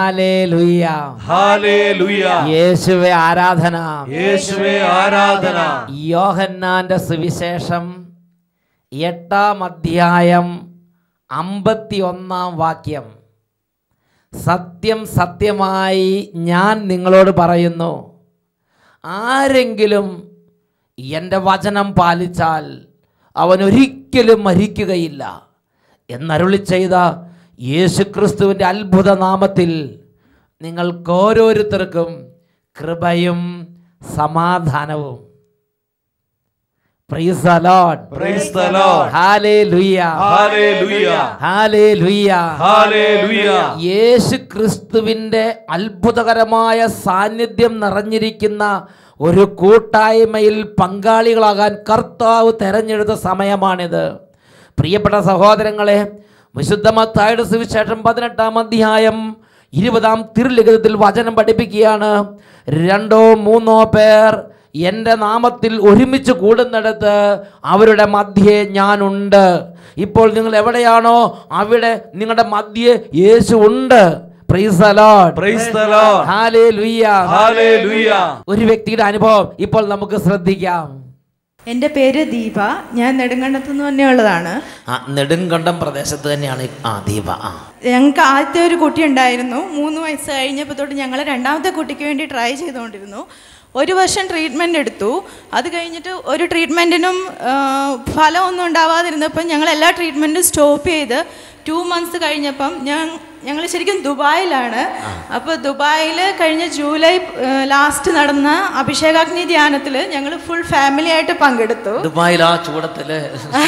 Hallelujah hallelujah യേശുവെ ആരാധന യേശുവേ ആരാധന യോഹന്നാന്റെ സുവിശേഷം എട്ടാം അധ്യായം അമ്പത്തി ഒന്നാം വാക്യം സത്യം സത്യമായി ഞാൻ നിങ്ങളോട് പറയുന്നു ആരെങ്കിലും എൻ്റെ വചനം പാലിച്ചാൽ അവൻ ഒരിക്കലും മരിക്കുകയില്ല എന്നരുളി ചെയ്ത യേശുക്രിസ്തുവിൻ്റെ അത്ഭുത നാമത്തിൽ നിങ്ങൾക്ക് ഓരോരുത്തർക്കും കൃപയും സമാധാനവും Praise the Lord. Praise the Lord. Hallelujah. Hallelujah. Hallelujah. Hallelujah. യേശു ക്രിസ്തുവിൻ്റെ അത്ഭുതകരമായ സാന്നിധ്യം നിറഞ്ഞിരിക്കുന്ന ഒരു കൂട്ടായ്മയിൽ പങ്കാളികളാകാൻ കർത്താവ് തെരഞ്ഞെടുത്ത സമയമാണിത് പ്രിയപ്പെട്ട സഹോദരങ്ങളെ വിശുദ്ധമത്തായുടെ സുവിശേഷം പതിനെട്ടാം അധ്യായം ഇരുപതാം തിരുലിഖിതത്തിൽ വചനം പഠിപ്പിക്കുകയാണ് രണ്ടോ മൂന്നോ പേർ എൻ്റെ നാമത്തിൽ ഒരുമിച്ച് കൂടുന്നിടത്ത് അവരുടെ മധ്യേ ഞാനുണ്ട് ഇപ്പോൾ നിങ്ങൾ എവിടെയാണോ അവിടെ നിങ്ങളുടെ മധ്യേ യേശു ഉണ്ട് Praise the Lord. Praise the Lord. Hallelujah. Hallelujah. ഒരു വ്യക്തിയുടെ അനുഭവം ഇപ്പോൾ നമുക്ക് ശ്രദ്ധിക്കാം എൻ്റെ പേര് ദീപ ഞാൻ നെടുങ്കണ്ടത്തു നിന്ന് തന്നെയുള്ളതാണ് ആ നെടുങ്കണ്ടം പ്രദേശത്ത് തന്നെയാണ് ഈ- ആ ദീപ ആ ഞങ്ങൾക്ക് ആദ്യത്തെ ഒരു കുട്ടി ഉണ്ടായിരുന്നു മൂന്ന് വയസ്സ് കഴിഞ്ഞപ്പോൾ തൊട്ട് ഞങ്ങൾ രണ്ടാമത്തെ കുട്ടിക്ക് വേണ്ടി ട്രൈ ചെയ്തുകൊണ്ടിരുന്നു ഒരു വർഷം ട്രീറ്റ്മെൻ്റ് എടുത്തു അത് കഴിഞ്ഞിട്ട് ഒരു ട്രീറ്റ്മെൻറ്റിനും ഫലമൊന്നും ഉണ്ടാവാതിരുന്നപ്പം ഞങ്ങൾ എല്ലാ ട്രീറ്റ്മെൻറ്റും സ്റ്റോപ്പ് ചെയ്ത് ടു മന്ത്സ് കഴിഞ്ഞപ്പം ഞാൻ ഞങ്ങൾ ശരിക്കും ദുബായിലാണ് അപ്പോൾ ദുബായിൽ കഴിഞ്ഞ ജൂലൈ ലാസ്റ്റ് നടന്ന അഭിഷേകാഗ്നി ധ്യാനത്തിൽ ഞങ്ങൾ ഫുൾ ഫാമിലി ആയിട്ട് പങ്കെടുത്തു ദുബായിൽ ആ ചൂടത്തില്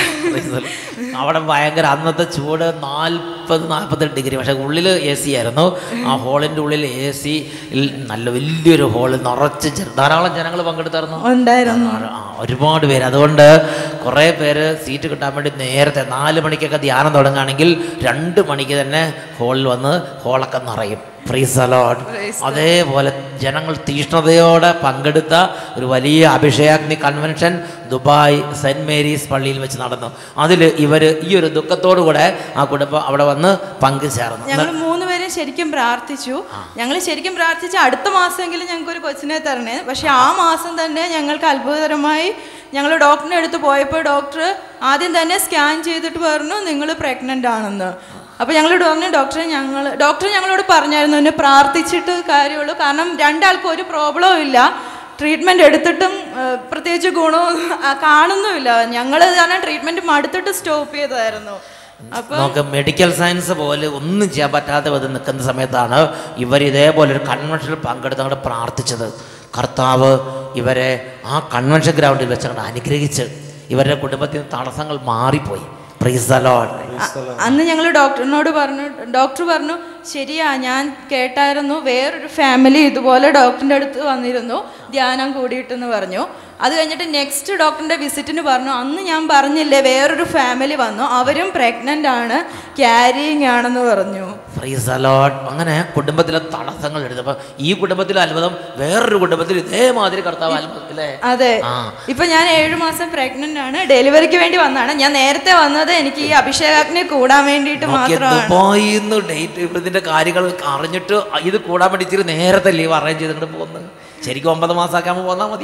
അവിടെ ഭയങ്കര അന്നത്തെ ചൂട് നാൽപ്പത് നാൽപ്പത്തെട്ട് ഡിഗ്രി പക്ഷെ ഉള്ളിൽ എ സി ആയിരുന്നു ആ ഹോളിൻ്റെ ഉള്ളിൽ എ സി നല്ല വലിയൊരു ഹോളിൽ നിറച്ച് ജന- ധാരാളം ജനങ്ങൾ പങ്കെടുത്തായിരുന്നു ഉണ്ടായിരുന്നു ആ, ഒരുപാട് പേര് അതുകൊണ്ട് കുറേ പേര് സീറ്റ് കിട്ടാൻ വേണ്ടി നേരത്തെ നാല് മണിക്കൊക്കെ ധ്യാനം തുടങ്ങുകയാണെങ്കിൽ രണ്ട് മണിക്ക് തന്നെ ഹോളിൽ വന്ന് ഹോളൊക്കെ നിറയും Praise the Lord. അതേപോലെ ജനങ്ങൾ തീഷ്ണതയോടെ പങ്കെടുത്ത ഒരു വലിയ അഭിഷേകാഗ്നി കൺവെൻഷൻ ദുബായ് സെൻറ് മേരീസ് പള്ളിയിൽ വെച്ച് നടന്നു അതിൽ ഇവർ ഈ ഒരു ദുഃഖത്തോടു കൂടെ ആ കുടുംബം അവിടെ വന്ന് പങ്കുചേർന്നു ഞങ്ങൾ മൂന്ന് പേരും ശരിക്കും പ്രാർത്ഥിച്ചു ഞങ്ങൾ ശരിക്കും പ്രാർത്ഥിച്ച അടുത്ത മാസമെങ്കിലും ഞങ്ങൾക്ക് ഒരു കൊച്ചിനെ തരണേ പക്ഷെ ആ മാസം തന്നെ ഞങ്ങൾക്ക് അത്ഭുതകരമായി ഞങ്ങൾ ഡോക്ടറിനെ അടുത്ത് പോയപ്പോൾ ഡോക്ടർ ആദ്യം തന്നെ സ്കാൻ ചെയ്തിട്ട് പറഞ്ഞു നിങ്ങൾ പ്രഗ്നൻ്റ് ആണെന്ന് അപ്പോൾ ഞങ്ങളോട് പറഞ്ഞു ഡോക്ടറെ ഞങ്ങൾ ഡോക്ടർ ഞങ്ങളോട് പറഞ്ഞായിരുന്നു എന്നെ പ്രാർത്ഥിച്ചിട്ട് കാര്യമുള്ളൂ കാരണം രണ്ടാൾക്കും ഒരു പ്രോബ്ലവും ഇല്ല ട്രീറ്റ്മെൻറ്റ് എടുത്തിട്ടും ആ, പ്രത്യേകിച്ച് ഗുണവും ആ, കാണുന്നുമില്ല ഞങ്ങൾ കാരണം ട്രീറ്റ്മെൻറ്റ് മടുത്തിട്ട് സ്റ്റോപ്പ് ചെയ്തതായിരുന്നു അപ്പോൾ നമുക്ക് മെഡിക്കൽ സയൻസ് പോലെ ഒന്നും ചെയ്യാൻ പറ്റാത്ത വിധം നിൽക്കുന്ന സമയത്താണ് ഇവർ ഇതേപോലെ ഒരു കൺവെൻഷനിൽ പങ്കെടുത്ത് അങ്ങോട്ട് പ്രാർത്ഥിച്ചത് കർത്താവ് ഇവരെ ആ കൺവെൻഷൻ ഗ്രൗണ്ടിൽ വെച്ച് അങ്ങോട്ട് അനുഗ്രഹിച്ച് ഇവരുടെ കുടുംബത്തിന് തടസ്സങ്ങൾ മാറിപ്പോയി പ്രീസ് ദ ലോഡ് അ- അന്ന് ഞങ്ങൾ ഡോക്ടറിനോട് പറഞ്ഞു ഡോക്ടർ പറഞ്ഞു ശരിയാ ഞാൻ കേട്ടായിരുന്നു വേറൊരു ഫാമിലി ഇതുപോലെ ഡോക്ടറിൻ്റെ അടുത്ത് വന്നിരുന്നു ധ്യാനം കൂടിയിട്ടെന്ന് പറഞ്ഞു അത് കഴിഞ്ഞിട്ട് നെക്സ്റ്റ് ഡോക്ടറിൻ്റെ വിസിറ്റിന് പറഞ്ഞു അന്ന് ഞാൻ പറഞ്ഞില്ലേ വേറൊരു ഫാമിലി വന്നു അവരും പ്രഗ്നൻ്റ് ആണ് ക്യാരിയിങ് ആണെന്ന് പറഞ്ഞു പ്രീസ് ദ ലോഡ് അങ്ങനെ കുടുംബത്തിലെ തടസ്സങ്ങൾ എടുത്തപ്പോൾ ഈ കുടുംബത്തിലെ അത്ഭുതം വേറൊരു കുടുംബത്തിൽ ഇതേമാതിരി കർത്താവ് അത്ഭുതത്തിലെ അതെ ആ. ഇപ്പൊ ഞാൻ ഏഴു മാസം പ്രഗ്നന്റ് ആണ് ഡെലിവറിക്ക് വേണ്ടി വന്നതാണ് ഞാൻ നേരത്തെ വന്നത് എനിക്ക് ഈ അഭിഷേകാഗ്നി കൂടാൻ വേണ്ടിയിട്ട് മാത്രമാണ് ദുബായിന്ന് ഡേറ്റ് ഇതിന്റെ കാര്യങ്ങൾ അറിഞ്ഞിട്ട് ഇത് കൂടാൻ വേണ്ടി ഇച്ചിരി നേരത്തെ ലീവ് അറേഞ്ച് ചെയ്തിട്ട് പോകുന്നത് ശരിക്കും ഒമ്പത് മാസമാക്കുമ്പോൾ പോന്നാൽ മതി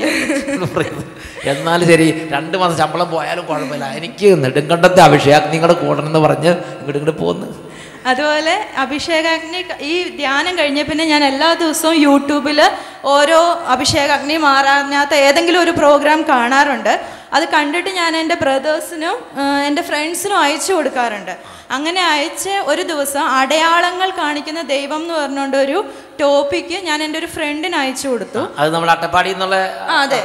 എന്നാലും ശരി രണ്ട് മാസം ശമ്പളം പോയാലും കുഴപ്പമില്ല എനിക്ക് നെടുങ്കണ്ടത്തെ അഭിഷേകം നിങ്ങളുടെ കൂടണമെന്ന് പറഞ്ഞ് ഇങ്ങോട്ട് ഇങ്ങോട്ട് പോകുന്നു അതുപോലെ അഭിഷേകാഗ്നി ക- ഈ ധ്യാനം കഴിഞ്ഞ പിന്നെ ഞാൻ എല്ലാ ദിവസവും യൂട്യൂബിൽ ഓരോ അഭിഷേകാഗ്നി മാറാനാത്ത ഏതെങ്കിലും ഒരു പ്രോഗ്രാം കാണാറുണ്ട് അത് കണ്ടിട്ട് ഞാൻ എൻ്റെ ബ്രദേഴ്സിനും എൻ്റെ ഫ്രണ്ട്സിനും അയച്ചു കൊടുക്കാറുണ്ട് അങ്ങനെ അയച്ച ഒരു ദിവസം അടയാളങ്ങൾ കാണിക്കുന്ന ദൈവം എന്ന് പറഞ്ഞുകൊണ്ട് ഒരു ടോപ്പിക്ക് ഞാൻ എൻ്റെ ഒരു ഫ്രണ്ടിന് അയച്ചു കൊടുത്തു അത് നമ്മൾ അട്ടപ്പാടി എന്നുള്ള ആ അതെ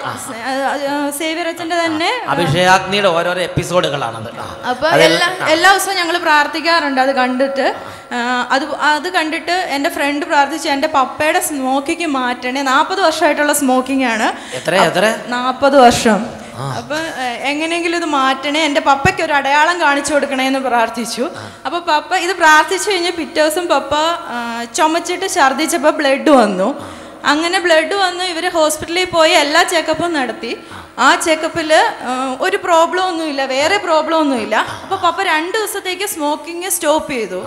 സേവിയർ അച്ഛൻ്റെ തന്നെ അഭിഷേകാഗ്നിയുടെ ഓരോരോ എപ്പിസോഡുകളാണത് ആ. അപ്പൊ എല്ലാ എല്ലാ ദിവസവും ഞങ്ങൾ പ്രാർത്ഥിക്കാറുണ്ട് അത് കണ്ടിട്ട് ആ, അത് അത് കണ്ടിട്ട് എൻ്റെ ഫ്രണ്ട് പ്രാർത്ഥിച്ചു എൻ്റെ പപ്പയുടെ സ്മോക്കിങ് മാറ്റണേ നാൽപ്പത് വർഷമായിട്ടുള്ള സ്മോക്കിംഗ് ആണ് എത്ര എത്ര നാൽപ്പത് വർഷം അപ്പൊ ഏഹ്, എങ്ങനെയെങ്കിലും ഇത് മാറ്റണേ എൻ്റെ പപ്പയ്ക്ക് ഒരു അടയാളം കാണിച്ചു കൊടുക്കണേ എന്ന് പ്രാർത്ഥിച്ചു അപ്പൊ പപ്പ ഇത് പ്രാർത്ഥിച്ചു കഴിഞ്ഞ് പിറ്റേ ദിവസം പപ്പ ആ, ചുമച്ചിട്ട് ഛർദ്ദിച്ചപ്പോൾ ബ്ലഡ് വന്നു അങ്ങനെ ബ്ലഡ് വന്ന് ഇവർ ഹോസ്പിറ്റലിൽ പോയി എല്ലാ ചെക്കപ്പും നടത്തി ആ ചെക്കപ്പിൽ ഒരു പ്രോബ്ലം ഒന്നുമില്ല വേറെ പ്രോബ്ലം ഒന്നുമില്ല അപ്പോൾ പപ്പ രണ്ട് ദിവസത്തേക്ക് സ്മോക്കിംഗ് സ്റ്റോപ്പ് ചെയ്തു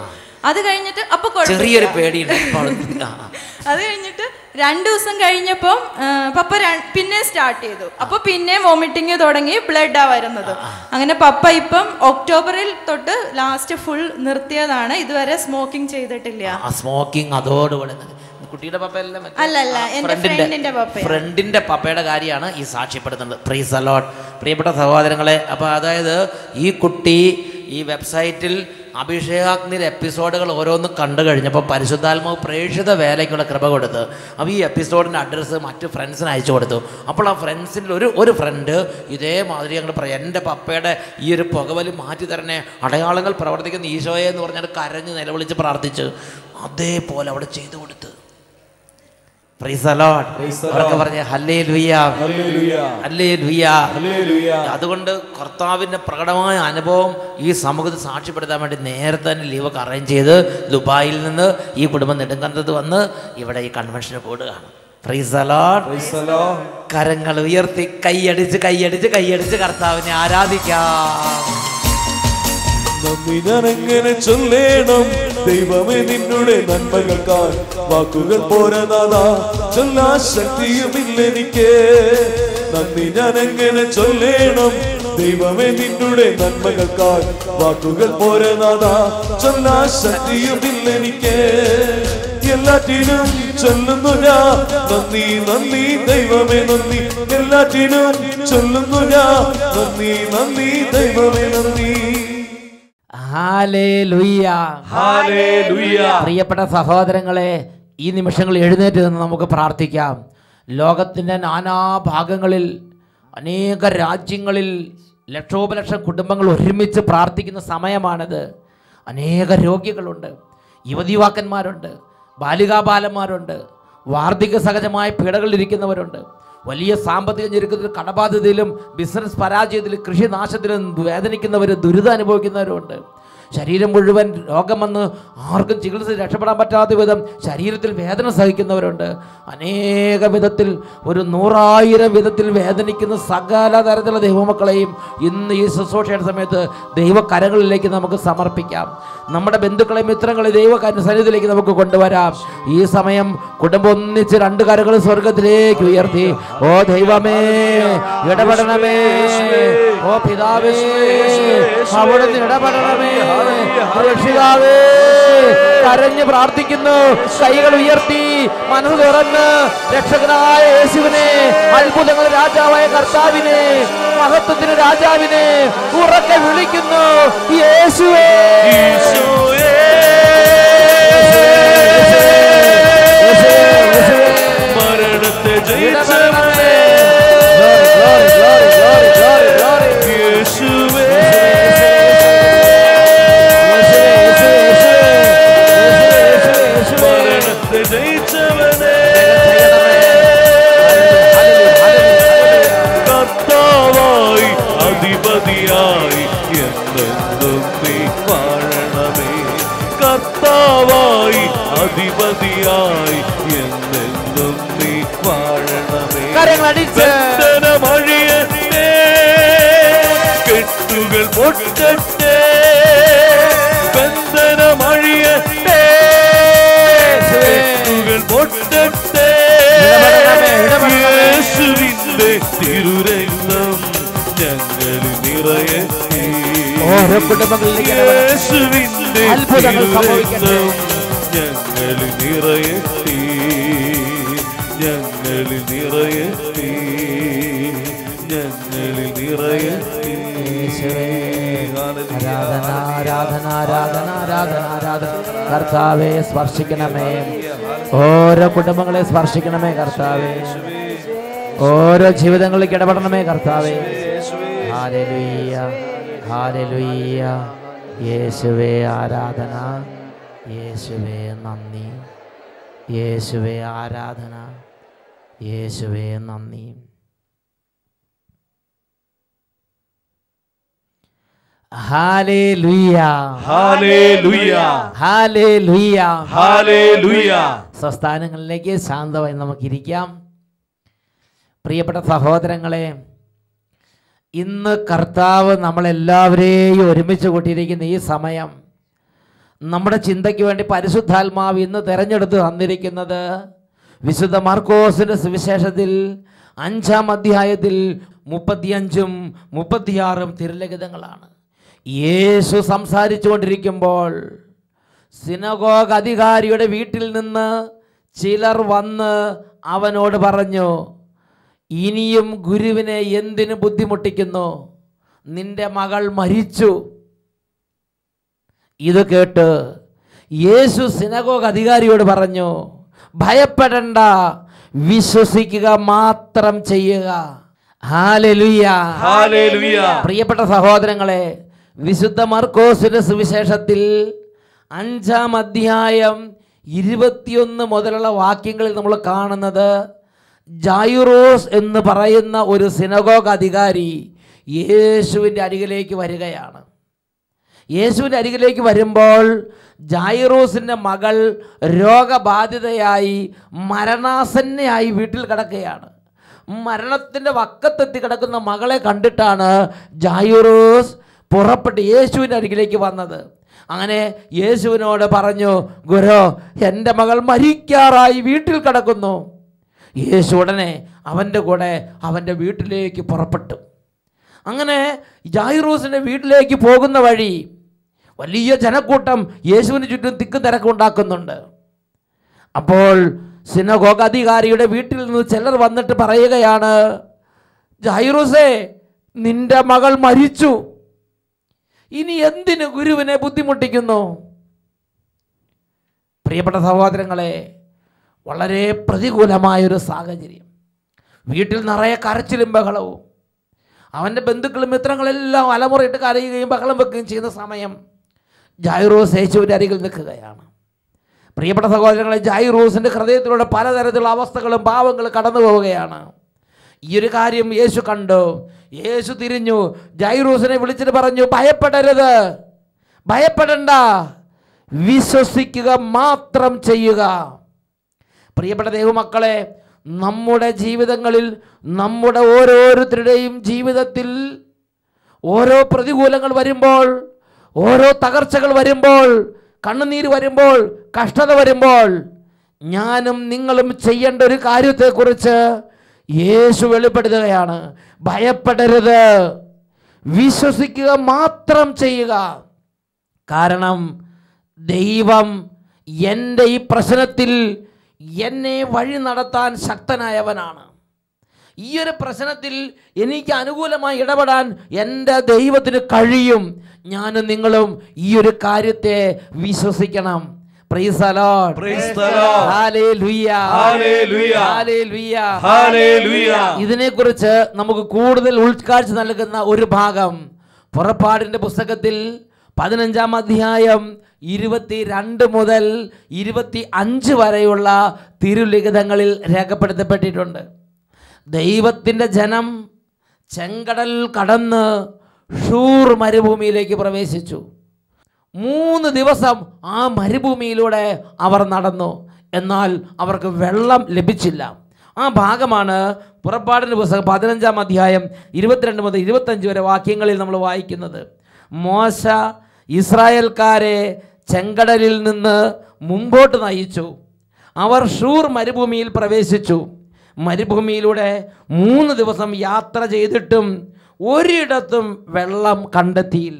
അത് കഴിഞ്ഞിട്ട് അപ്പൊ കുഴപ്പമില്ല. ചെറിയൊരു പേടിയുണ്ട് ഇപ്പൊ അവള് ആ, ആ. അത് കഴിഞ്ഞിട്ട് രണ്ടു ദിവസം കഴിഞ്ഞപ്പം ആ, പപ്പ ര- പിന്നെ സ്റ്റാർട്ട് ചെയ്തു അപ്പൊ പിന്നെ വോമിറ്റിങ് തുടങ്ങി ബ്ലഡാ വരുന്നത് അങ്ങനെ പപ്പ ഇപ്പം ഒക്ടോബറിൽ തൊട്ട് ലാസ്റ്റ് ഫുൾ നിർത്തിയതാണ് ഇതുവരെ സ്മോക്കിംഗ് ചെയ്തിട്ടില്ല ആ സ്മോക്കിംഗ് അതോടുകൂടെ തന്നെ. കുട്ടിയുടെ പപ്പയല്ല മറ്റേ- അല്ലല്ല, ആ, എൻ്റെ ഫ്രണ്ടിന്റെ- ഫ്രണ്ടിന്റെ പപ്പയാ. ഫ്രണ്ടിന്റെ പപ്പയുടെ കാര്യമാണ് ഈ സാക്ഷ്യപ്പെടുത്തുന്നത് പ്രീസ് അലോട്ട് പ്രിയപ്പെട്ട സഹോദരങ്ങളെ അപ്പോൾ അതായത് ഈ കുട്ടി ഈ വെബ്സൈറ്റിൽ അഭിഷേകാഗ്നിൽ എപ്പിസോഡുകൾ ഓരോന്നും കണ്ടു കഴിഞ്ഞപ്പോൾ പരിശുദ്ധാത്മാവ് പ്രേക്ഷിത വേലയ്ക്കുള്ള കൃപ കൊടുത്ത് അപ്പോൾ ഈ എപ്പിസോഡിൻ്റെ അഡ്രസ്സ് മറ്റ് ഫ്രണ്ട്സിന് അയച്ചു കൊടുത്തു അപ്പോൾ ആ ഫ്രണ്ട്സിൽ ഒരു ഒരു ഫ്രണ്ട് ഇതേമാതിരി ഞങ്ങൾ പറയാം എൻ്റെ പപ്പയുടെ ഈ ഒരു പുകവലി മാറ്റി തരണേ അടയാളങ്ങൾ പ്രവർത്തിക്കുന്ന ഈശോയെ എന്ന് പറഞ്ഞാൽ കരഞ്ഞ് നിലവിളിച്ച് പ്രാർത്ഥിച്ച് അതേപോലെ അവിടെ ചെയ്തു കൊടുത്ത് Praise the Lord. Praise the അവരൊക്കെ Lord. പറഞ്ഞ ഹല്ലേ ലുയ്യ Hallelujah. ഹല്ലേ ലുയ്യ Hallelujah. അതുകൊണ്ട് കർത്താവിൻ്റെ പ്രകടമായ അനുഭവം ഈ സമൂഹത്തിൽ സാക്ഷ്യപ്പെടുത്താൻ വേണ്ടി നേരത്തെ തന്നെ ലീവൊക്കെ അറേഞ്ച് ചെയ്ത് ദുബായിൽ നിന്ന് ഈ കുടുംബം നെടുങ്കണ്ടത്ത് വന്ന് ഇവിടെ ഈ കൺവെൻഷന് കൂടുകയാണ് Praise the Lord. Praise the Lord. കരങ്ങൾ ഉയർത്തി കൈയടിച്ച് കൈയടിച്ച് കൈയടിച്ച് കർത്താവിനെ ആരാധിക്കാം നന്ദി ഞാനെങ്ങനെ ചൊല്ലേണം ദൈവമേ നിന്നുടെ നന്മകൾക്കാൽ വാക്കുകൾ പോരനാഥാ ചൊല്ലാ ശക്തിയുമില്ലെനിക്ക് നന്ദി ഞാനെങ്ങനെ ചൊല്ലേണം ദൈവമേ നിന്നുടെ നന്മകൾക്കാൽ വാക്കുകൾ പോരനാഥാ ചൊല്ലാ ശക്തിയുമില്ലെനിക്ക് എല്ലാറ്റിനും ചൊല്ലുന്നു ഞാൻ നന്ദി നന്ദി ദൈവമേ നന്ദി എല്ലാറ്റിനും ചൊല്ലുന്നു ഞാൻ നന്ദി നന്ദി ദൈവമേ നന്ദി ഹാലേലുയ്യ. Hallelujah. പ്രിയപ്പെട്ട സഹോദരങ്ങളെ ഈ നിമിഷങ്ങൾ എഴുന്നേറ്റ് നിന്ന് നമുക്ക് പ്രാർത്ഥിക്കാം ലോകത്തിൻ്റെ നാനാഭാഗങ്ങളിൽ അനേക രാജ്യങ്ങളിൽ ലക്ഷോപലക്ഷം കുടുംബങ്ങൾ ഒരുമിച്ച് പ്രാർത്ഥിക്കുന്ന സമയമാണിത് അനേക രോഗികളുണ്ട് യുവതിയുവാക്കന്മാരുണ്ട് ബാലികാബാലന്മാരുണ്ട് വാർദ്ധക്യ സഹജമായ പീഡകളിലിരിക്കുന്നവരുണ്ട് വലിയ സാമ്പത്തിക ഞെരുക്കത്തിൽ കടബാധ്യതയിലും ബിസിനസ് പരാജയത്തിലും കൃഷിനാശത്തിലും വേദനിക്കുന്നവരും ദുരിതം അനുഭവിക്കുന്നവരുണ്ട് ശരീരം മുഴുവൻ രോഗം വന്ന് ആർക്കും ചികിത്സ രക്ഷപ്പെടാൻ പറ്റാത്ത വിധം ശരീരത്തിൽ വേദന സഹിക്കുന്നവരുണ്ട് അനേക വിധത്തിൽ ഒരു നൂറായിരം വിധത്തിൽ വേദനിക്കുന്ന സകല തരത്തിലുള്ള ദൈവമക്കളെയും ഇന്ന് ഈ ശുശ്രൂഷയുടെ സമയത്ത് ദൈവകരങ്ങളിലേക്ക് നമുക്ക് സമർപ്പിക്കാം നമ്മുടെ ബന്ധുക്കളെ മിത്രങ്ങളെ ദൈവ സന്നിധിയിലേക്ക് നമുക്ക് കൊണ്ടുവരാം ഈ സമയം കുടുംബം ഒന്നിച്ച് രണ്ട് കരകൾ സ്വർഗത്തിലേക്ക് ഉയർത്തി ഓ ദൈവമേ ഇടപെടണമേ ഓ പിതാവേ അവിടുന്ന് ഇടപെടണമേ രക്ഷിതാവേ കരഞ്ഞ് പ്രാർത്ഥിക്കുന്നു കൈകൾ ഉയർത്തി മനസ്സ് തുറന്ന് രക്ഷകനായ യേശുവിനെ അത്ഭുതങ്ങൾ രാജാവായ കർത്താവിനെ മഹത്വത്തിന് രാജാവിനെ ഉറക്കെ വിളിക്കുന്നു യേശുവേ മരണത്തെ ഇടപെടണമേ. യേശുവേ മരണത്തെ ജയിച്ചവനെ കർത്താവായി അധിപതിയായി എന്നെന്നും നീ വാഴണമേ കർത്താവായി അധിപതിയായി എന്നെന്നും നീ വാഴണമേ കരങ്ങളടിച്ച് ബന്ധനമഴിയട്ടെ കെട്ടുകൾ പൊട്ടട്ടെ ബന്ധനമഴിയട്ടെ കെട്ടുകൾ പൊട്ടട്ടെ ഇടപെടണമേ, ഇടപെടണമേ. യേശുവിന്റെ തിരുരക്തം ഞങ്ങൾ നിറയട്ടെ ഓരോ കുടുംബങ്ങളിലേക്ക് ഇടപെടണം. യേശുവിന്റെ അത്ഭുതങ്ങൾ സംഭവിക്കട്ടെ. തിരുരക്തം ഞങ്ങൾ നിറയട്ടെ ഞങ്ങൾ നിറയട്ടെ ഞങ്ങൾ നിറയട്ടെ ആരാധന ആരാധന ആരാധന ആരാധന ആരാധന കർത്താവെ സ്പർശിക്കണമേ ഓരോ കുടുംബങ്ങളെ സ്പർശിക്കണമേ കർത്താവെ ഓരോ ജീവിതങ്ങളിലേക്ക് ഇടപെടണമേ കർത്താവെ ഹാലലുയ്യ ഹാലലുയ്യ യേശുവേ ആരാധന യേശുവേ നന്ദി യേശുവേ ആരാധന യേശുവേ നന്ദി ഹാലേലുയ്യ ഹാലേലുയ ഹാലേലുയ്യ ഹാലേലുയ സ്വസ്ഥാനങ്ങളിലേക്ക് ശാന്തമായി നമുക്കിരിക്കാം പ്രിയപ്പെട്ട സഹോദരങ്ങളെ ഇന്ന് കർത്താവ് നമ്മളെല്ലാവരെയും ഒരുമിച്ച് കൂട്ടിയിരിക്കുന്ന ഈ സമയം നമ്മുടെ ചിന്തയ്ക്ക് വേണ്ടി പരിശുദ്ധാത്മാവ് ഇന്ന് തിരഞ്ഞെടുത്ത് തന്നിരിക്കുന്നത് വിശുദ്ധ മാർക്കോസിന്റെ സുവിശേഷത്തിൽ അഞ്ചാം അധ്യായത്തിൽ മുപ്പത്തിയഞ്ചും മുപ്പത്തിയാറും തിരുലിഖിതങ്ങളാണ് യേശു സംസാരിച്ചു കൊണ്ടിരിക്കുമ്പോൾ സിനഗോഗ് അധികാരിയുടെ വീട്ടിൽ നിന്ന് ചിലർ വന്ന് അവനോട് പറഞ്ഞു ഇനിയും ഗുരുവിനെ എന്തിനു ബുദ്ധിമുട്ടിക്കുന്നു നിന്റെ മകൾ മരിച്ചു ഇത് കേട്ട് യേശു സിനഗോഗ് അധികാരിയോട് പറഞ്ഞു ഭയപ്പെടണ്ട വിശ്വസിക്കുക മാത്രം ചെയ്യുക ഹാലലുയ്യ ഹാലേലുയ പ്രിയപ്പെട്ട സഹോദരങ്ങളെ വിശുദ്ധ മർക്കോസിന്റെ സുവിശേഷത്തിൽ അഞ്ചാം അധ്യായം ഇരുപത്തിയൊന്ന് മുതലുള്ള വാക്യങ്ങളിൽ നമ്മൾ കാണുന്നത് ജൈറോസ് എന്ന് പറയുന്ന ഒരു സിനഗോഗ് അധികാരി യേശുവിൻ്റെ അരികിലേക്ക് വരികയാണ് യേശുവിൻ്റെ അരികിലേക്ക് വരുമ്പോൾ ജൈറോസിൻ്റെ മകൾ രോഗബാധിതയായി മരണാസന്നയായി വീട്ടിൽ കിടക്കുകയാണ് മരണത്തിൻ്റെ വക്കത്തെത്തി കിടക്കുന്ന മകളെ കണ്ടിട്ടാണ് ജൈറോസ് പുറപ്പെട്ട് യേശുവിൻ്റെ അരികിലേക്ക് വന്നത് അങ്ങനെ യേശുവിനോട് പറഞ്ഞു ഗുരു എൻ്റെ മകൾ മരിക്കാറായി വീട്ടിൽ കിടക്കുന്നു യേശു ഉടനെ അവൻ്റെ കൂടെ അവൻ്റെ വീട്ടിലേക്ക് പുറപ്പെട്ടു അങ്ങനെ ജായിറൂസിൻ്റെ വീട്ടിലേക്ക് പോകുന്ന വഴി വലിയ ജനക്കൂട്ടം യേശുവിന് ചുറ്റും തിക്ക് തിരക്കുണ്ടാക്കുന്നുണ്ട് അപ്പോൾ സിനഗോഗ അധികാരിയുടെ വീട്ടിൽ നിന്ന് ചിലർ വന്നിട്ട് പറയുകയാണ് ജൈറൂസേ നിന്റെ മകൾ മരിച്ചു ഇനി എന്തിന് ഗുരുവിനെ ബുദ്ധിമുട്ടിക്കുന്നു പ്രിയപ്പെട്ട സഹോദരങ്ങളെ വളരെ പ്രതികൂലമായൊരു സാഹചര്യം വീട്ടിൽ നിറയെ കരച്ചിലും ബഹളവും അവൻ്റെ ബന്ധുക്കളും മിത്രങ്ങളെല്ലാം അലമുറയിട്ട് കരയുകയും ബഹളം വെക്കുകയും ചെയ്യുന്ന സമയം ജൈറോസ് യേശുവിൻ്റെ അരികിൽ നിൽക്കുകയാണ് പ്രിയപ്പെട്ട സഹോദരങ്ങളെ ജൈറൂസിൻ്റെ ഹൃദയത്തിലൂടെ പലതരത്തിലുള്ള അവസ്ഥകളും പാവങ്ങളും കടന്നു പോവുകയാണ് ഈ ഒരു കാര്യം യേശു കണ്ടു യേശു തിരിഞ്ഞു ജൈറൂസിനെ വിളിച്ചിട്ട് പറഞ്ഞു ഭയപ്പെടരുത് ഭയപ്പെടണ്ട വിശ്വസിക്കുക മാത്രം ചെയ്യുക പ്രിയപ്പെട്ട ദൈവമക്കളെ നമ്മുടെ ജീവിതങ്ങളിൽ നമ്മുടെ ഓരോരുത്തരുടെയും ജീവിതത്തിൽ ഓരോ പ്രതികൂലങ്ങൾ വരുമ്പോൾ ഓരോ തകർച്ചകൾ വരുമ്പോൾ കണ്ണുനീര് വരുമ്പോൾ കഷ്ടത വരുമ്പോൾ ഞാനും നിങ്ങളും ചെയ്യേണ്ട ഒരു കാര്യത്തെക്കുറിച്ച് യേശു വെളിപ്പെടുത്തുകയാണ് ഭയപ്പെടരുത് വിശ്വസിക്കുക മാത്രം ചെയ്യുക കാരണം ദൈവം എൻ്റെ ഈ പ്രശ്നത്തിൽ എന്നെ വഴി നടത്താൻ ശക്തനായവനാണ് ഈ ഒരു പ്രശ്നത്തിൽ എനിക്ക് അനുകൂലമായി ഇടപെടാൻ എൻ്റെ ദൈവത്തിന് കഴിയും ഞാനും നിങ്ങളും ഈ ഒരു കാര്യത്തെ വിശ്വസിക്കണം Praise the Lord. Praise the Lord. Hallelujah. Hallelujah. Hallelujah. Hallelujah. ഇതിനെക്കുറിച്ച് നമുക്ക് കൂടുതൽ ഉൾക്കാഴ്ച നൽകുന്ന ഒരു ഭാഗം പുറപ്പാടിൻ്റെ പുസ്തകത്തിൽ പതിനഞ്ചാം അധ്യായം ഇരുപത്തി രണ്ട് മുതൽ ഇരുപത്തി അഞ്ച് വരെയുള്ള തിരുലിഖിതങ്ങളിൽ രേഖപ്പെടുത്തപ്പെട്ടിട്ടുണ്ട് ദൈവത്തിൻ്റെ ജനം ചെങ്കടൽ കടന്ന് ഷൂർ മരുഭൂമിയിലേക്ക് പ്രവേശിച്ചു മൂന്ന് ദിവസം ആ മരുഭൂമിയിലൂടെ അവർ നടന്നു എന്നാൽ അവർക്ക് വെള്ളം ലഭിച്ചില്ല ആ ഭാഗമാണ് പുറപ്പാടിൻ്റെ പുസ്തകം പതിനഞ്ചാം അധ്യായം ഇരുപത്തിരണ്ട് മുതൽ ഇരുപത്തഞ്ച് വരെ വാക്യങ്ങളിൽ നമ്മൾ വായിക്കുന്നത് മോശ ഇസ്രായേൽക്കാരെ ചെങ്കടലിൽ നിന്ന് മുമ്പോട്ട് നയിച്ചു അവർ ഷൂർ മരുഭൂമിയിൽ പ്രവേശിച്ചു മരുഭൂമിയിലൂടെ മൂന്ന് ദിവസം യാത്ര ചെയ്തിട്ടും ഒരിടത്തും വെള്ളം കണ്ടെത്തിയില്ല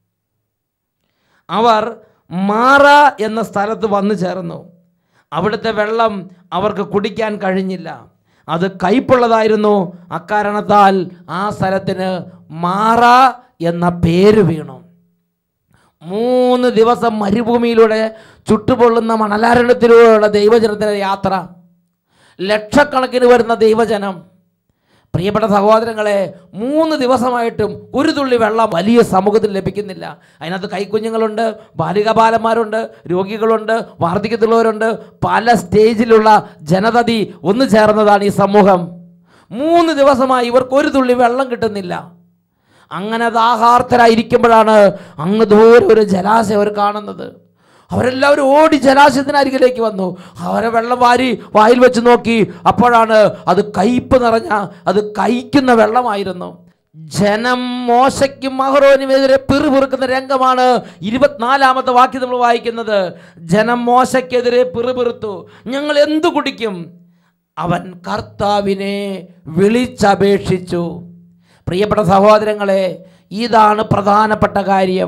അവർ മാറ എന്ന സ്ഥലത്ത് വന്നു ചേർന്നു അവിടുത്തെ വെള്ളം അവർക്ക് കുടിക്കാൻ കഴിഞ്ഞില്ല അത് കയ്പുള്ളതായിരുന്നു അക്കാരണത്താൽ ആ സ്ഥലത്തിന് മാറ എന്ന പേര് വീണു മൂന്ന് ദിവസം മരുഭൂമിയിലൂടെ ചുട്ടുപൊള്ളുന്ന മണലാരണത്തിലൂടെയുള്ള ദൈവജനത്തിൻ്റെ യാത്ര ലക്ഷക്കണക്കിന് വരുന്ന ദൈവജനം പ്രിയപ്പെട്ട സഹോദരങ്ങളെ മൂന്ന് ദിവസമായിട്ടും ഒരു തുള്ളി വെള്ളം വലിയ സമൂഹത്തിൽ ലഭിക്കുന്നില്ല അതിനകത്ത് കൈക്കുഞ്ഞുങ്ങളുണ്ട് ബാലികബാലന്മാരുണ്ട് രോഗികളുണ്ട് വാർദ്ധക്യത്തിലുള്ളവരുണ്ട് പല സ്റ്റേജിലുള്ള ജനതതി ഒന്നു ചേർന്നതാണ് ഈ സമൂഹം മൂന്ന് ദിവസമായി ഇവർക്ക് ഒരു തുള്ളി വെള്ളം കിട്ടുന്നില്ല അങ്ങനെ ദാഹാർത്ഥരായിരിക്കുമ്പോഴാണ് അങ്ങ് ദൂരെ ഒരു ജലാശയം അവർ കാണുന്നത് അവരെല്ലാവരും ഓടി ജലാശയത്തിനരികിലേക്ക് വന്നു അവരെ വെള്ളം വാരി വായിൽ വെച്ച് നോക്കി അപ്പോഴാണ് അത് കയ്പ് നിറഞ്ഞ അത് കയ്ക്കുന്ന വെള്ളമായിരുന്നു ജനം മോശയ്ക്കും മഹറോനുമെതിരെ പിറുപിറുക്കുന്ന രംഗമാണ് ഇരുപത്തിനാലാമത്തെ വാക്യം നമ്മൾ വായിക്കുന്നത് ജനം മോശയ്ക്കെതിരെ പിറുപിറുത്തു ഞങ്ങൾ എന്തു കുടിക്കും അവൻ കർത്താവിനെ വിളിച്ചപേക്ഷിച്ചു പ്രിയപ്പെട്ട സഹോദരങ്ങളെ ഇതാണ് പ്രധാനപ്പെട്ട കാര്യം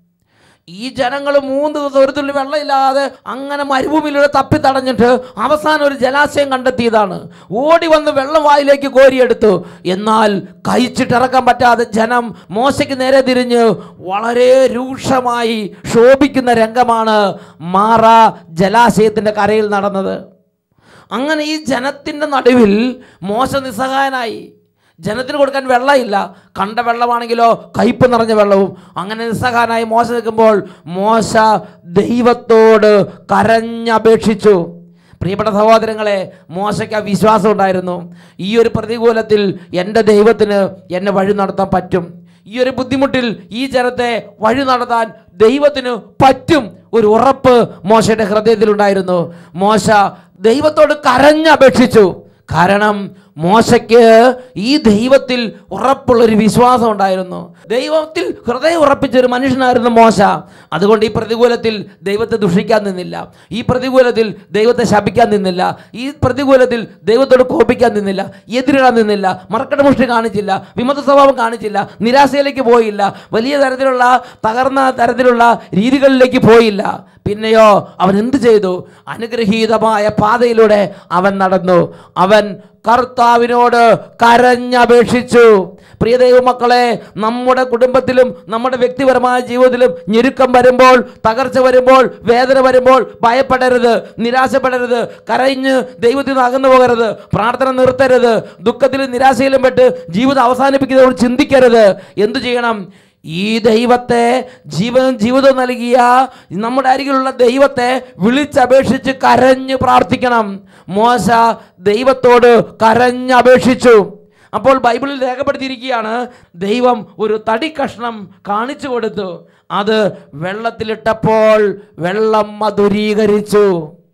ഈ ജനങ്ങൾ മൂന്ന് ദിവസം ഒരു തുള്ളി വെള്ളമില്ലാതെ അങ്ങനെ മരുഭൂമിയിലൂടെ തപ്പി തടഞ്ഞിട്ട് അവസാനം ഒരു ജലാശയം കണ്ടെത്തിയതാണ് ഓടി വന്ന് വെള്ളം വായിലേക്ക് കോരിയെടുത്തു എന്നാൽ കഴിച്ചിട്ടിറക്കാൻ പറ്റാതെ ജനം മോശയ്ക്ക് നേരെ തിരിഞ്ഞ് വളരെ രൂക്ഷമായി ശോഭിക്കുന്ന രംഗമാണ് മാറ ജലാശയത്തിൻ്റെ കരയിൽ നടന്നത് അങ്ങനെ ഈ ജനത്തിൻ്റെ നടുവിൽ മോശ നിസ്സഹായനായി ജനത്തിന് കൊടുക്കാൻ വെള്ളമില്ല കണ്ട വെള്ളമാണെങ്കിലോ കയ്പ് നിറഞ്ഞ വെള്ളവും അങ്ങനെ നിസ്സഹായനായി മോശ നിൽക്കുമ്പോൾ മോശ ദൈവത്തോട് കരഞ്ഞപേക്ഷിച്ചു പ്രിയപ്പെട്ട സഹോദരങ്ങളെ മോശയ്ക്ക് ആ വിശ്വാസം ഉണ്ടായിരുന്നു ഈ ഒരു പ്രതികൂലത്തിൽ എൻ്റെ ദൈവത്തിന് എന്നെ വഴി നടത്താൻ പറ്റും ഈ ഒരു ബുദ്ധിമുട്ടിൽ ഈ ജനത്തെ വഴി നടത്താൻ ദൈവത്തിന് പറ്റും ഒരു ഉറപ്പ് മോശയുടെ ഹൃദയത്തിലുണ്ടായിരുന്നു മോശ ദൈവത്തോട് കരഞ്ഞപേക്ഷിച്ചു കാരണം മോശയ്ക്ക് ഈ ദൈവത്തിൽ ഉറപ്പുള്ളൊരു വിശ്വാസം ഉണ്ടായിരുന്നു ദൈവത്തിൽ ഹൃദയം ഉറപ്പിച്ച ഒരു മനുഷ്യനായിരുന്നു മോശ അതുകൊണ്ട് ഈ പ്രതികൂലത്തിൽ ദൈവത്തെ ദുഷിക്കാൻ നിന്നില്ല ഈ പ്രതികൂലത്തിൽ ദൈവത്തെ ശപിക്കാൻ നിന്നില്ല ഈ പ്രതികൂലത്തിൽ ദൈവത്തോട് കോപിക്കാൻ നിന്നില്ല എതിരിടാൻ നിന്നില്ല മറക്കടമുഷ്ടി കാണിച്ചില്ല വിമത സ്വഭാവം കാണിച്ചില്ല നിരാശയിലേക്ക് പോയില്ല വലിയ തരത്തിലുള്ള തകർന്ന തരത്തിലുള്ള രീതികളിലേക്ക് പോയില്ല പിന്നെയോ അവൻ എന്ത് ചെയ്തു അനുഗ്രഹീതമായ പാതയിലൂടെ അവൻ നടന്നു അവൻ കർത്താവിനോട് കരഞ്ഞപേക്ഷിച്ചു പ്രിയ ദൈവമക്കളെ നമ്മുടെ കുടുംബത്തിലും നമ്മുടെ വ്യക്തിപരമായ ജീവിതത്തിലും ഞെരുക്കം വരുമ്പോൾ തകർച്ച വരുമ്പോൾ വേദന വരുമ്പോൾ ഭയപ്പെടരുത് നിരാശപ്പെടരുത് കരഞ്ഞ് ദൈവത്തിൽ നിന്ന് അകന്നു പോകരുത് പ്രാർത്ഥന നിർത്തരുത് ദുഃഖത്തിലും നിരാശയിലും പെട്ട് ജീവിതം അവസാനിപ്പിക്കുന്നതോട് ചിന്തിക്കരുത് എന്തു ചെയ്യണം ഈ ദൈവത്തെ ജീവൻ ജീവിതം നൽകിയ നമ്മുടെ അരികിലുള്ള ദൈവത്തെ വിളിച്ചപേക്ഷിച്ച് കരഞ്ഞ് പ്രാർത്ഥിക്കണം മോശ ദൈവത്തോട് കരഞ്ഞപേക്ഷിച്ചു അപ്പോൾ ബൈബിളിൽ രേഖപ്പെടുത്തിയിരിക്കുകയാണ് ദൈവം ഒരു തടി കഷ്ണം കാണിച്ചു കൊടുത്തു അത് വെള്ളത്തിലിട്ടപ്പോൾ വെള്ളം മധുരീകരിച്ചു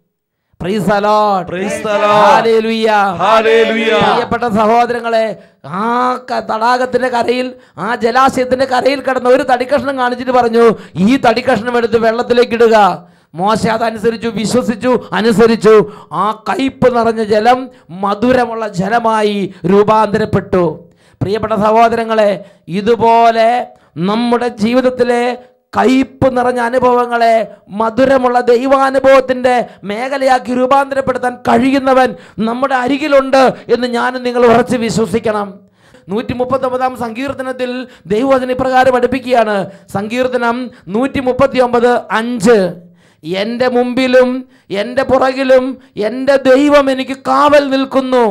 Praise the Lord. Praise the Lord. Hallelujah. Hallelujah. പ്രിയപ്പെട്ട സഹോദരങ്ങളെ ആ ക- തടാകത്തിന്റെ കരയിൽ ആ ജലാശയത്തിന്റെ കരയിൽ കിടന്ന ഒരു തടിക്കഷ്ണം കാണിച്ചിട്ട് പറഞ്ഞു ഈ തടിക്കഷ്ണം എടുത്ത് വെള്ളത്തിലേക്ക് ഇടുക മോശ അതനുസരിച്ചു വിശ്വസിച്ചു അനുസരിച്ചു ആ കയ്പ് നിറഞ്ഞ ജലം മധുരമുള്ള ജലമായി രൂപാന്തരപ്പെട്ടു പ്രിയപ്പെട്ട സഹോദരങ്ങളെ ഇതുപോലെ നമ്മുടെ ജീവിതത്തിലെ കയ്പ് നിറഞ്ഞ അനുഭവങ്ങളെ മധുരമുള്ള ദൈവാനുഭവത്തിൻ്റെ മേഖലയാക്കി രൂപാന്തരപ്പെടുത്താൻ കഴിയുന്നവൻ നമ്മുടെ അരികിലുണ്ട് എന്ന് ഞാനും നിങ്ങൾ ഉറച്ച് വിശ്വസിക്കണം നൂറ്റി മുപ്പത്തൊമ്പതാം സങ്കീർത്തനത്തിൽ ദൈവവചന ഇപ്രകാരം പഠിപ്പിക്കുകയാണ് സങ്കീർത്തനം നൂറ്റി മുപ്പത്തി ഒമ്പത് അഞ്ച് എൻ്റെ മുമ്പിലും എൻ്റെ പുറകിലും എൻ്റെ ദൈവം എനിക്ക് കാവൽ നിൽക്കുന്നു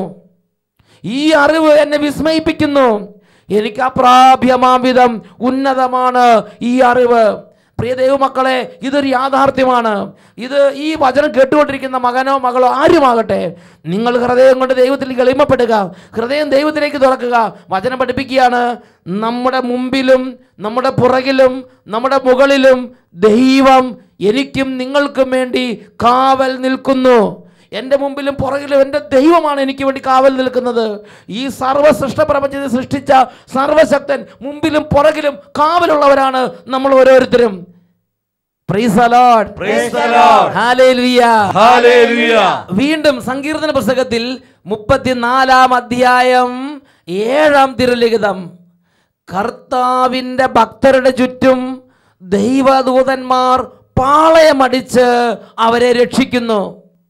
ഈ അറിവ് എന്നെ വിസ്മയിപ്പിക്കുന്നു എനിക്ക് അപ്രാപ്യമാം വിധം ഉന്നതമാണ് ഈ അറിവ് പ്രിയ ദൈവമക്കളെ ഇതൊരു യാഥാർത്ഥ്യമാണ് ഇത് ഈ വചനം കേട്ടുകൊണ്ടിരിക്കുന്ന മകനോ മകളോ ആരുമാകട്ടെ നിങ്ങൾ ഹൃദയം കൊണ്ട് ദൈവത്തിൽ എളിമപ്പെടുക ഹൃദയം ദൈവത്തിലേക്ക് തുറക്കുക വചനം പഠിപ്പിക്കുകയാണ് നമ്മുടെ മുമ്പിലും നമ്മുടെ പുറകിലും നമ്മുടെ മുകളിലും ദൈവം എനിക്കും നിങ്ങൾക്കും വേണ്ടി കാവൽ നിൽക്കുന്നു എൻ്റെ മുമ്പിലും പുറകിലും എൻ്റെ ദൈവമാണ് എനിക്ക് വേണ്ടി കാവൽ നിൽക്കുന്നത് ഈ സർവ്വ സൃഷ്ടപ്രപഞ്ചത്തെ സൃഷ്ടിച്ച സർവശക്തൻ മുമ്പിലും പുറകിലും കാവലുള്ളവരാണ് നമ്മൾ ഓരോരുത്തരും Praise the Lord. Praise the Lord. Hallelujah. Hallelujah. വീണ്ടും സങ്കീർത്തന പുസ്തകത്തിൽ മുപ്പത്തിനാലാം അധ്യായം ഏഴാം തിരുലിഖിതം കർത്താവിൻ്റെ ഭക്തരുടെ ചുറ്റും ദൈവദൂതന്മാർ പാളയമടിച്ച് അവരെ രക്ഷിക്കുന്നു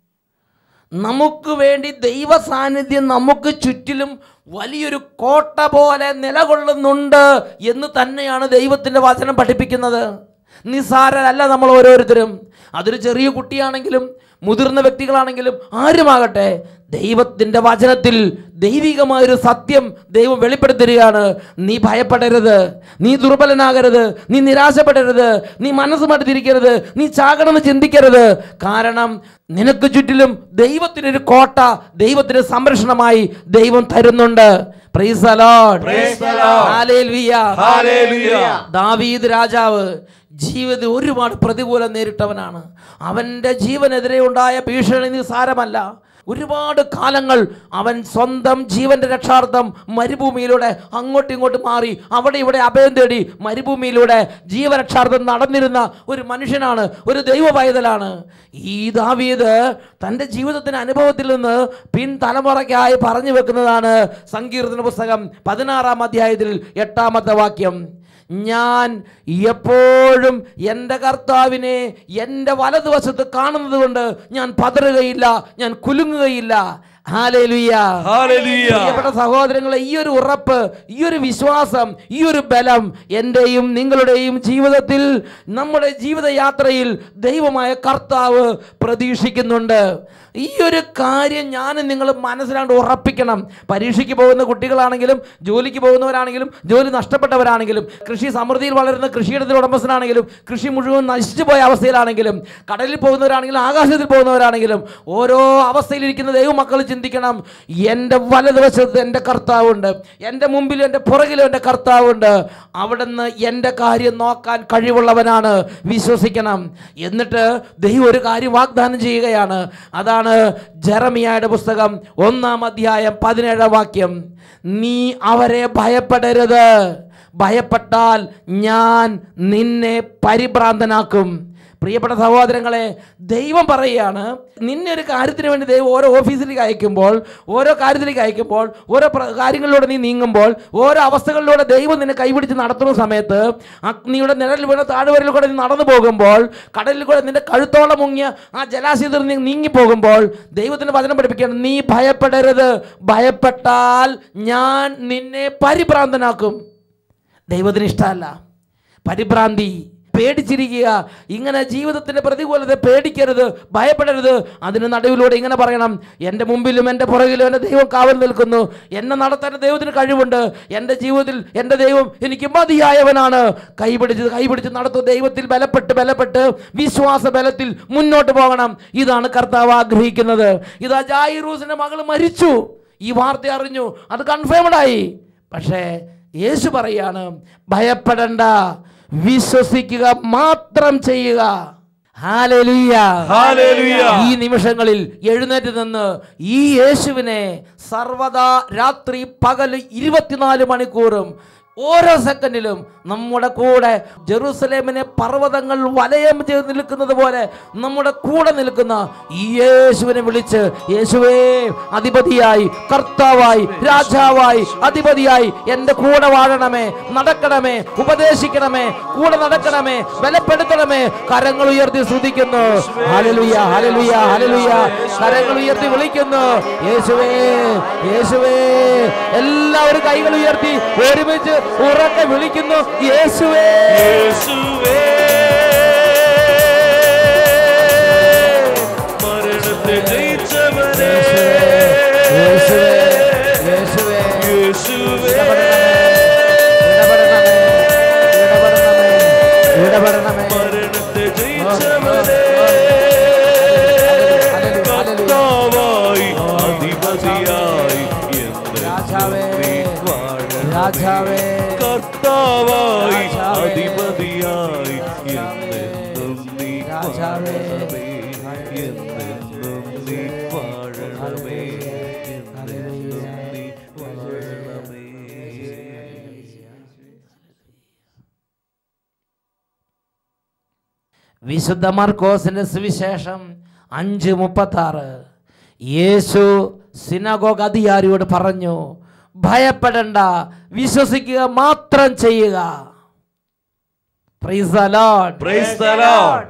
നമുക്ക് വേണ്ടി ദൈവ സാന്നിധ്യം നമുക്ക് ചുറ്റിലും വലിയൊരു കോട്ട പോലെ നിലകൊള്ളുന്നുണ്ട് എന്ന് തന്നെയാണ് ദൈവത്തിൻ്റെ വചനം പഠിപ്പിക്കുന്നത് നിസ്സാരരല്ല നമ്മൾ ഓരോരുത്തരും അതൊരു ചെറിയ കുട്ടിയാണെങ്കിലും മുതിർന്ന വ്യക്തികളാണെങ്കിലും ആരുമാകട്ടെ ദൈവത്തിൻ്റെ വചനത്തിൽ ദൈവികമായൊരു സത്യം ദൈവം വെളിപ്പെടുത്തുകയാണ് നീ ഭയപ്പെടരുത് നീ ദുർബലനാകരുത് നീ നിരാശപ്പെടരുത് നീ മനസ്സ് മടുത്തിരിക്കരുത് നീ ചാകണമെന്ന് ചിന്തിക്കരുത് കാരണം നിനക്ക് ചുറ്റിലും ദൈവത്തിനൊരു കോട്ട ദൈവത്തിന് സംരക്ഷണമായി ദൈവം തരുന്നുണ്ട് Praise the Lord. Praise the Lord. Hallelujah. Hallelujah. ദാവീദ് രാജാവ് ജീവിതത്തിൽ ഒരുപാട് പ്രതികൂലം നേരിട്ടവനാണ് അവൻ്റെ ജീവനെതിരെ ഉണ്ടായ ഭീഷണി നിസ്സാരമല്ല ഒരുപാട് കാലങ്ങൾ അവൻ സ്വന്തം ജീവന്റെ രക്ഷാർത്ഥം മരുഭൂമിയിലൂടെ അങ്ങോട്ടും ഇങ്ങോട്ടും മാറി അവിടെ ഇവിടെ അഭയം തേടി മരുഭൂമിയിലൂടെ ജീവരക്ഷാർത്ഥം നടന്നിരുന്ന ഒരു മനുഷ്യനാണ് ഒരു ദൈവ പൈതലാണ് ഈ ദാവീദ് തൻ്റെ ജീവിതത്തിന്റെ അനുഭവത്തിൽ നിന്ന് പിൻതലമുറയ്ക്കായി പറഞ്ഞു വെക്കുന്നതാണ് സങ്കീർത്തന പുസ്തകം പതിനാറാം അധ്യായത്തിൽ എട്ടാമത്തെ വാക്യം ഞാൻ എപ്പോഴും എൻ്റെ കർത്താവിനെ എൻ്റെ വലതുവശത്ത് കാണുന്നത് കൊണ്ട് ഞാൻ പതറുകയില്ല ഞാൻ കുലുങ്ങുകയില്ല ഹാലേലുയ്യ Hallelujah. പ്രിയപ്പെട്ട സഹോദരങ്ങളെ ഈ ഒരു ഉറപ്പ് ഈ ഒരു വിശ്വാസം ഈ ഒരു ബലം എൻ്റെയും നിങ്ങളുടെയും ജീവിതത്തിൽ നമ്മുടെ ജീവിതയാത്രയിൽ ദൈവമായ കർത്താവ് പ്രതീക്ഷിക്കുന്നുണ്ട് ഈ ഒരു കാര്യം ഞാൻ നിങ്ങൾ മനസ്സിലാണ്ട് ഉറപ്പിക്കണം പരീക്ഷയ്ക്ക് പോകുന്ന കുട്ടികളാണെങ്കിലും ജോലിക്ക് പോകുന്നവരാണെങ്കിലും ജോലി നഷ്ടപ്പെട്ടവരാണെങ്കിലും കൃഷി സമൃദ്ധിയിൽ വളരുന്ന കൃഷിയിടത്തിൽ ഉടമസ്ഥനാണെങ്കിലും കൃഷി മുഴുവൻ നശിച്ചു പോയ അവസ്ഥയിലാണെങ്കിലും കടലിൽ പോകുന്നവരാണെങ്കിലും ആകാശത്തിൽ പോകുന്നവരാണെങ്കിലും ഓരോ അവസ്ഥയിലിരിക്കുന്ന ദൈവമക്കൾ ചിന്തിക്കണം എൻ്റെ വലതുവശത്ത് എൻ്റെ കർത്താവുണ്ട് എൻ്റെ മുമ്പിലും എൻ്റെ പുറകിലും എൻ്റെ കർത്താവുണ്ട് അവിടുന്ന് എൻ്റെ കാര്യം നോക്കാൻ കഴിവുള്ളവനാണ് വിശ്വസിക്കണം എന്നിട്ട് ദൈവം ഒരു കാര്യം വാഗ്ദാനം ചെയ്യുകയാണ് അതാണ് ജെറമിയായുടെ പുസ്തകം ഒന്നാം അധ്യായം പതിനേഴാം വാക്യം നീ അവരെ ഭയപ്പെടരുത് ഭയപ്പെട്ടാൽ ഞാൻ നിന്നെ പരിഭ്രാന്തനാക്കും പ്രിയപ്പെട്ട സഹോദരങ്ങളെ ദൈവം പറയുകയാണ് നിന്നെ ഒരു കാര്യത്തിന് വേണ്ടി ദൈവം ഓരോ ഓഫീസിലേക്ക് അയക്കുമ്പോൾ ഓരോ കാര്യത്തിലേക്ക് അയക്കുമ്പോൾ ഓരോ പ്ര- കാര്യങ്ങളിലൂടെ നീ നീങ്ങുമ്പോൾ ഓരോ അവസ്ഥകളിലൂടെ ദൈവം നിന്നെ കൈപിടിച്ച് നടത്തുന്ന സമയത്ത് അഗ്നിയുടെ നിഴലിൽ വീണ താഴ്വരയിൽ കൂടെ നീ നടന്നു പോകുമ്പോൾ കടലിൽ കൂടെ നിന്റെ കഴുത്തോളം മുങ്ങിയ ആ ജലാശയത്തിൽ നീ നീങ്ങി പോകുമ്പോൾ ദൈവത്തിന് വചനം പഠിപ്പിക്കണം നീ ഭയപ്പെടരുത് ഭയപ്പെട്ടാൽ ഞാൻ നിന്നെ പരിഭ്രാന്തനാക്കും ദൈവത്തിന് ഇഷ്ടമല്ല പരിഭ്രാന്തി പേടിച്ചിരിക്കുക ഇങ്ങനെ ജീവിതത്തിന്റെ പ്രതികൂലത പേടിക്കരുത് ഭയപ്പെടരുത് അതിന് നടുവിലൂടെ ഇങ്ങനെ പറയണം എൻ്റെ മുമ്പിലും എൻ്റെ പുറകിലും എൻ്റെ ദൈവം കാവൽ നിൽക്കുന്നു എന്നെ നടത്താൻ ദൈവത്തിന് കഴിവുണ്ട് എൻ്റെ ജീവിതത്തിൽ എൻ്റെ ദൈവം എനിക്ക് മതിയായവനാണ് കൈപിടിച്ച് കൈപിടിച്ച് നടത്തും ദൈവത്തിൽ ബലപ്പെട്ട് ബലപ്പെട്ട് വിശ്വാസ ബലത്തിൽ മുന്നോട്ട് പോകണം ഇതാണ് കർത്താവ് ആഗ്രഹിക്കുന്നത് ഇതാ ജായിറൂസിന്റെ മകൾ മരിച്ചു ഈ വാർത്ത അറിഞ്ഞു അത് കൺഫേംഡ് ആയി പക്ഷേ യേശു പറയാണ് ഭയപ്പെടണ്ട വിശ്വസിക്കുക മാത്രം ചെയ്യുക ഹാലലുയ്യ Hallelujah. ഈ നിമിഷങ്ങളിൽ എഴുന്നേറ്റ് നിന്ന് ഈ യേശുവിനെ സർവദാ രാത്രി പകല് ഇരുപത്തിനാല് മണിക്കൂറും ഓരോ സെക്കൻഡിലും നമ്മുടെ കൂടെ ജെറൂസലേമിനെ പർവ്വതങ്ങൾ വലയം ചെയ്ത് നിൽക്കുന്നത് പോലെ നമ്മുടെ കൂടെ നിൽക്കുന്ന ഈ യേശുവിനെ വിളിച്ച് യേശുവേ അധിപതിയായി കർത്താവായി രാജാവായി അധിപതിയായി എൻ്റെ കൂടെ വാഴണമേ നടക്കണമേ ഉപദേശിക്കണമേ കൂടെ നടക്കണമേ ബലപ്പെടുത്തണമേ കരങ്ങൾ ഉയർത്തി സ്തുതിക്കുന്നു ഹല്ലേലൂയ ഹല്ലേലൂയ ഹല്ലേലൂയ കരങ്ങൾ ഉയർത്തി വിളിക്കുന്നു യേശുവേ യേശുവേ എല്ലാവരും കൈകൾ ഉയർത്തി ഒരുമിച്ച് ഉറക്കെ വിളിക്കുന്നു യേശുവേ യേശുവേ മരണത്തെ ജയിച്ചവനേ യേശുവേ യേശുവേ യേശുവേ ഇടപെടണമേ ഇടപെടണമേ ഇടപെടണമേ മരണത്തെ ജയിച്ചവനേ ഹല്ലേലൂയ, കർത്താവായി അധിപതിയായി എന്ന് രാജാവേ, നീ വാഴണമേ. രാജാവേ കർത്താവായി രാജാവേ, അധിപതിയായി എന്നെന്നും നീ രാജാവേ, വാഴണമേ എന്നെന്നും നീ വാഴണമേ എന്നെന്നും നീ വാഴണമേ വിശുദ്ധ മാർക്കോസിന്റെ സുവിശേഷം അഞ്ച് മുപ്പത്തി ആറ് യേശു സിനഗോഗ് അധികാരിയോട് പറഞ്ഞു ഭയപ്പെടണ്ട വിശ്വസിക്കുക മാത്രം ചെയ്യുക Praise the Lord. Praise the Lord.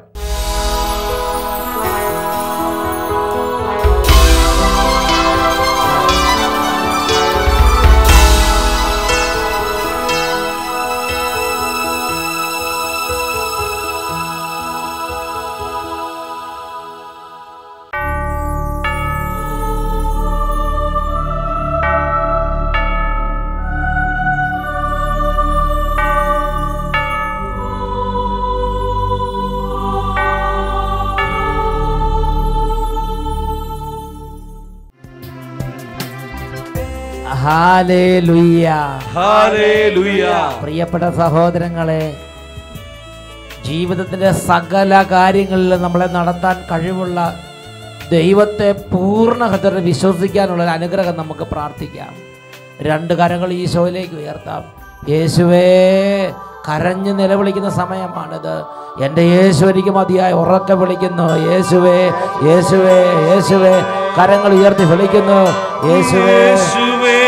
Hallelujah. Hallelujah. പ്രിയപ്പെട്ട സഹോദരങ്ങളെ ജീവിതത്തിൻ്റെ സകല കാര്യങ്ങളിലും നമ്മളെ നടത്താൻ കഴിവുള്ള ദൈവത്തെ പൂർണ്ണ ഹൃദയം വിശ്വസിക്കാനുള്ള ഒരു അനുഗ്രഹം നമുക്ക് പ്രാർത്ഥിക്കാം രണ്ട് കരങ്ങൾ ഈശോയിലേക്ക് ഉയർത്താം യേശുവേ കരഞ്ഞ് നിലവിളിക്കുന്ന സമയമാണിത് എൻ്റെ യേശു എനിക്ക് മതിയായി ഉറക്കെ വിളിക്കുന്നു യേശുവേ യേശുവേ യേശുവേ കരങ്ങൾ ഉയർത്തി വിളിക്കുന്നു യേശുവേ യേശുവേ